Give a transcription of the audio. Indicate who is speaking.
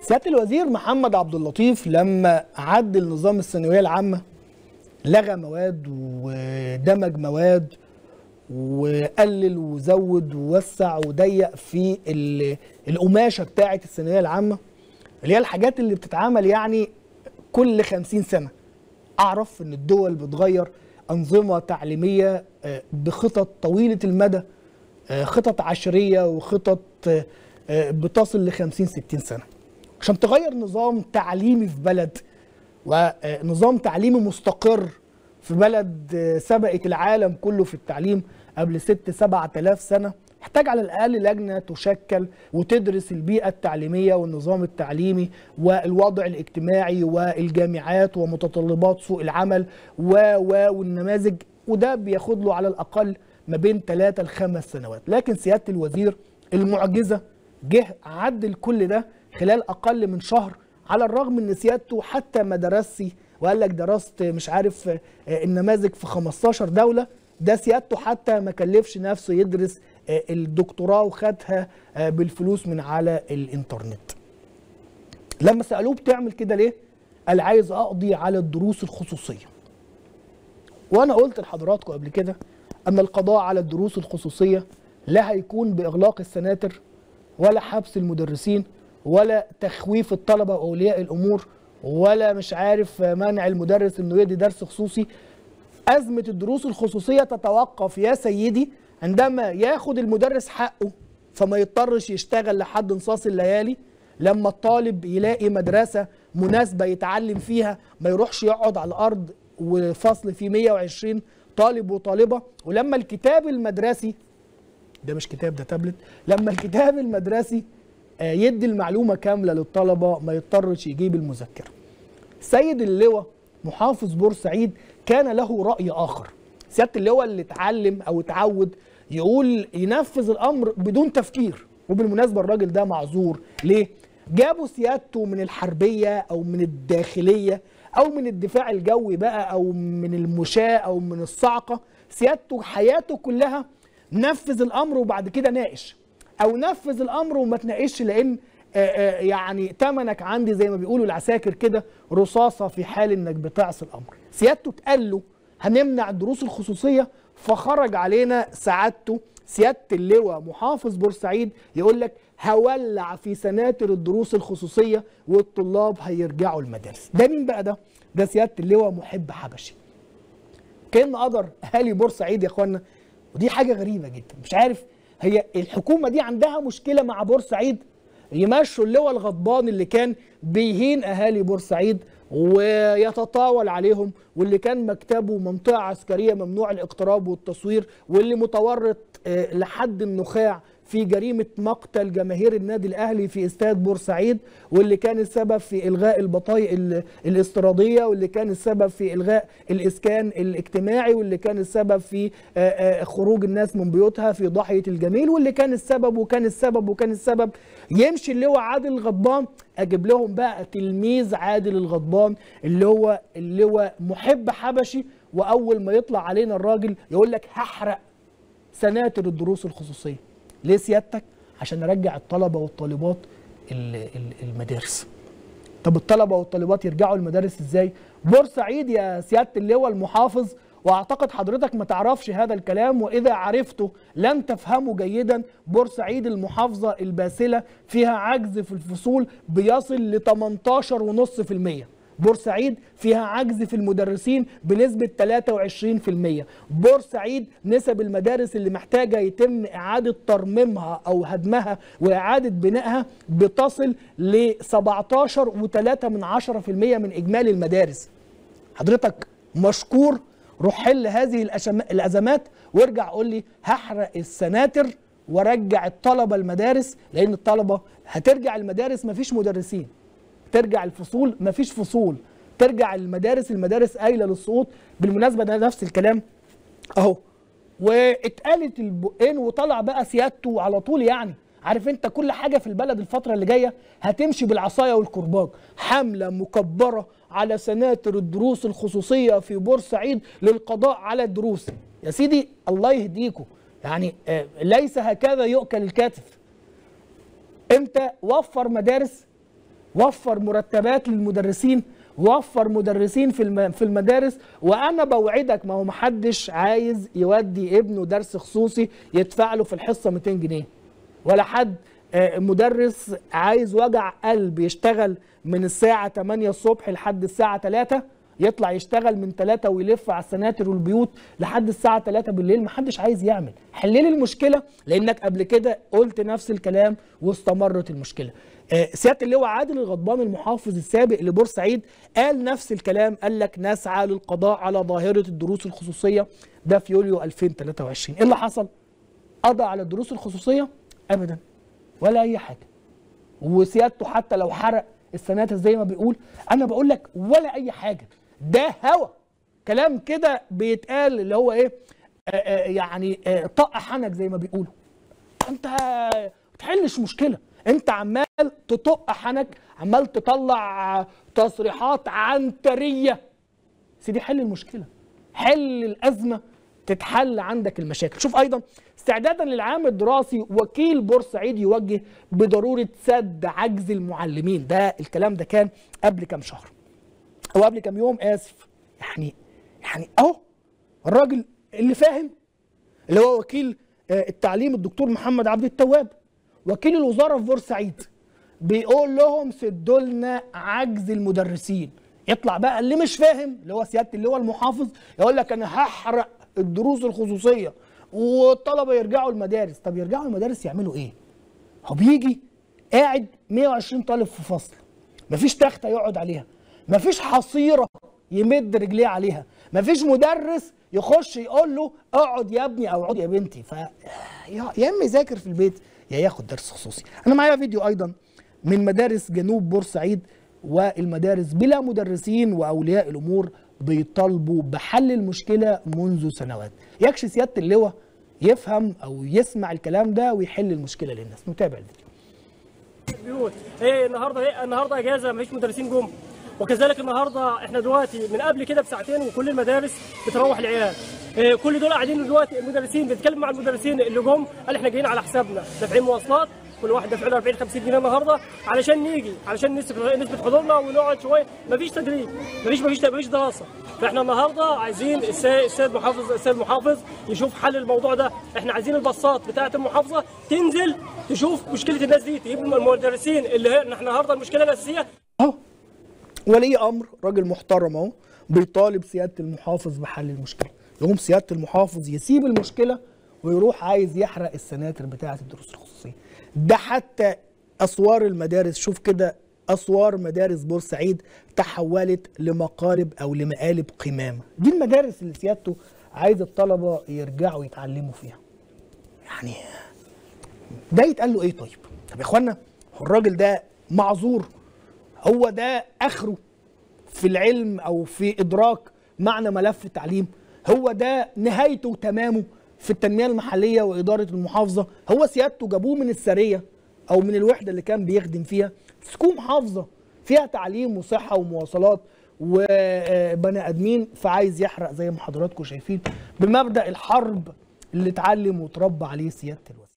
Speaker 1: سياده الوزير محمد عبد اللطيف لما عدل نظام الثانويه العامه لغى مواد ودمج مواد وقلل وزود ووسع وضيق في ال- القماشه بتاعه الثانويه العامه اللي هي الحاجات اللي بتتعمل يعني كل خمسين سنه اعرف ان الدول بتغير انظمه تعليميه آه، بخطط طويله المدى آه، خطط عشريه وخطط آه، آه، بتصل ل 50 60 سنه عشان تغير نظام تعليمي في بلد ونظام تعليمي مستقر في بلد آه، سبقت العالم كله في التعليم قبل ست سبعة آلاف سنة محتاج على الأقل لجنة تشكل وتدرس البيئة التعليمية والنظام التعليمي والوضع الاجتماعي والجامعات ومتطلبات سوق العمل و و والنماذج وده بياخد له على الأقل ما بين ثلاثة لخمس سنوات لكن سيادة الوزير المعجزة جه عدل كل ده خلال أقل من شهر على الرغم ان سيادته حتى ما درسي وقال لك درست مش عارف آه، النماذج في 15 دوله ده سيادته حتى ما كلفش نفسه يدرس آه، الدكتوراه وخدها آه، بالفلوس من على الانترنت لما سالوه بتعمل كده ليه قال عايز اقضي على الدروس الخصوصيه وانا قلت لحضراتكم قبل كده ان القضاء على الدروس الخصوصيه لا هيكون باغلاق السناتر ولا حبس المدرسين ولا تخويف الطلبه واولياء الامور ولا مش عارف منع المدرس انه يدي درس خصوصي ازمه الدروس الخصوصيه تتوقف يا سيدي عندما ياخد المدرس حقه فما يضطرش يشتغل لحد نصاص الليالي لما الطالب يلاقي مدرسه مناسبه يتعلم فيها ما يروحش يقعد على الارض وفصل فيه 120 طالب وطالبه ولما الكتاب المدرسي ده مش كتاب ده تابلت لما الكتاب المدرسي آه، يدي المعلومه كامله للطلبه ما يضطرش يجيب المذكره سيد اللواء محافظ بورسعيد كان له راي اخر سياده اللواء اللي اتعلم او اتعود يقول ينفذ الامر بدون تفكير وبالمناسبه الراجل ده معذور ليه جابوا سيادته من الحربيه او من الداخليه او من الدفاع الجوي بقى او من المشاة او من الصعقه سيادته حياته كلها نفذ الامر وبعد كده ناقش او نفذ الامر وما تناقشش لان آه، آه، يعني تمنك عندي زي ما بيقولوا العساكر كده رصاصه في حال انك بتعصي الامر سيادته اتقال له هنمنع الدروس الخصوصيه فخرج علينا سعادته سياده اللواء محافظ بورسعيد يقول لك هولع في سناتر الدروس الخصوصيه والطلاب هيرجعوا المدارس ده مين بقى ده ده سياده اللواء محب حبشي كان قدر اهالي بورسعيد يا اخوانا ودي حاجه غريبه جدا مش عارف هي الحكومه دي عندها مشكله مع بورسعيد يمشوا اللواء الغضبان اللي كان بيهين اهالي بورسعيد ويتطاول عليهم واللي كان مكتبه منطقه عسكريه ممنوع الاقتراب والتصوير واللي متورط آه، لحد النخاع في جريمه مقتل جماهير النادي الاهلي في استاد بورسعيد واللي كان السبب في الغاء البطايق ال- الاستيراديه واللي كان السبب في الغاء الاسكان الاجتماعي واللي كان السبب في آه، آه، خروج الناس من بيوتها في ضاحيه الجميل واللي كان السبب وكان السبب وكان السبب يمشي اللواء عادل الغضبان اجيب لهم بقى تلميذ عادل الغضبان اللي هو اللواء محب حبشي واول ما يطلع علينا الراجل يقول لك هحرق سناتر الدروس الخصوصيه ليه سيادتك عشان نرجع الطلبه والطالبات ال- ال- المدارس طب الطلبه والطالبات يرجعوا المدارس ازاي بورسعيد يا سياده اللواء المحافظ واعتقد حضرتك ما تعرفش هذا الكلام واذا عرفته لن تفهمه جيدا بورسعيد المحافظه الباسله فيها عجز في الفصول بيصل ل 18.5% بورسعيد فيها عجز في المدرسين بنسبة 23% بورسعيد نسب المدارس اللي محتاجة يتم إعادة ترميمها أو هدمها وإعادة بنائها بتصل ل 17.3 من 10% من إجمالي المدارس حضرتك مشكور روح حل هذه الأشم- الأزمات وارجع قول لي هحرق السناتر وارجع الطلبة المدارس لأن الطلبة هترجع المدارس مفيش مدرسين ترجع الفصول مفيش فصول ترجع المدارس المدارس قايله للسقوط بالمناسبه ده نفس الكلام اهو واتقالت البقين وطلع بقى سيادته على طول يعني عارف انت كل حاجه في البلد الفتره اللي جايه هتمشي بالعصايه والكرباج حمله مكبره على سناتر الدروس الخصوصيه في بورسعيد للقضاء على الدروس يا سيدي الله يهديكم يعني آه، ليس هكذا يؤكل الكتف امتى وفر مدارس وفر مرتبات للمدرسين وفر مدرسين في الم- في المدارس وانا بوعدك ما هو محدش عايز يودي ابنه درس خصوصي يدفع له في الحصه 200 جنيه ولا حد آه، مدرس عايز وجع قلب يشتغل من الساعة 8 الصبح لحد الساعة 3 يطلع يشتغل من 3 ويلف على السناتر والبيوت لحد الساعة 3 بالليل محدش عايز يعمل حللي المشكلة لأنك قبل كده قلت نفس الكلام واستمرت المشكلة آه، سيادة اللواء عادل الغضبان المحافظ السابق لبورسعيد قال نفس الكلام قال لك نسعى للقضاء على ظاهرة الدروس الخصوصية ده في يوليو 2023 ايه اللي حصل؟ قضى على الدروس الخصوصية ابدا ولا اي حاجه وسيادته حتى لو حرق السناتر زي ما بيقول انا بقول لك ولا اي حاجه ده هوى كلام كده بيتقال اللي هو ايه آه آه يعني آه طق حنك زي ما بيقولوا انت ما تحلش مشكله انت عمال تطق حنك عمال تطلع تصريحات عنتريه سيدي حل المشكله حل الازمه تتحل عندك المشاكل شوف ايضا استعدادا للعام الدراسي وكيل بورسعيد يوجه بضروره سد عجز المعلمين ده الكلام ده كان قبل كام شهر او قبل كام يوم اسف يعني يعني اهو الراجل اللي فاهم اللي هو وكيل آه، التعليم الدكتور محمد عبد التواب وكيل الوزاره في بورسعيد بيقول لهم سدوا لنا عجز المدرسين يطلع بقى اللي مش فاهم اللي هو سياده اللي هو المحافظ يقول لك انا هحرق الدروس الخصوصيه والطلبه يرجعوا المدارس طب يرجعوا المدارس يعملوا ايه هو بيجي قاعد 120 طالب في فصل مفيش تخته يقعد عليها مفيش حصيره يمد رجليه عليها مفيش مدرس يخش يقول له اقعد يا ابني او اقعد يا بنتي ف يا يا اما يذاكر في البيت يا ياخد درس خصوصي انا معايا فيديو ايضا من مدارس جنوب بورسعيد والمدارس بلا مدرسين واولياء الامور بيطالبوا بحل المشكله منذ سنوات يكشي سياده اللواء يفهم او يسمع الكلام ده ويحل المشكله للناس نتابع الفيديو
Speaker 2: البيوت ايه النهارده ايه النهارده اجازه مفيش مدرسين جم وكذلك النهارده احنا دلوقتي من قبل كده بساعتين وكل المدارس بتروح العيال إيه كل دول قاعدين دلوقتي المدرسين بنتكلم مع المدرسين اللي جم قال احنا جايين على حسابنا دافعين مواصلات كل واحد دافع له 40 50 جنيه النهارده علشان نيجي علشان نسبه نسبه حضورنا ونقعد شويه مفيش تدريب مفيش مفيش مفيش دراسه فاحنا النهارده عايزين السيد السيد محافظ السيد المحافظ يشوف حل الموضوع ده احنا عايزين الباصات بتاعه المحافظه تنزل تشوف مشكله الناس دي تجيب المدرسين اللي هي احنا النهارده المشكله الاساسيه
Speaker 1: اهو ولي امر راجل محترم اهو بيطالب سياده المحافظ بحل المشكله يقوم سياده المحافظ يسيب المشكله ويروح عايز يحرق السناتر بتاعه الدروس الخصوصيه ده حتى اسوار المدارس شوف كده اسوار مدارس بورسعيد تحولت لمقارب او لمقالب قمامه دي المدارس اللي سيادته عايز الطلبه يرجعوا يتعلموا فيها يعني ده يتقال له ايه طيب طب يا اخوانا هو الراجل ده معذور هو ده اخره في العلم او في ادراك معنى ملف التعليم هو ده نهايته وتمامه في التنميه المحليه واداره المحافظه هو سيادته جابوه من السريه او من الوحده اللي كان بيخدم فيها مسكوه محافظه فيها تعليم وصحه ومواصلات وبني ادمين فعايز يحرق زي ما حضراتكم شايفين بمبدا الحرب اللي اتعلم وتربى عليه سياده الوزير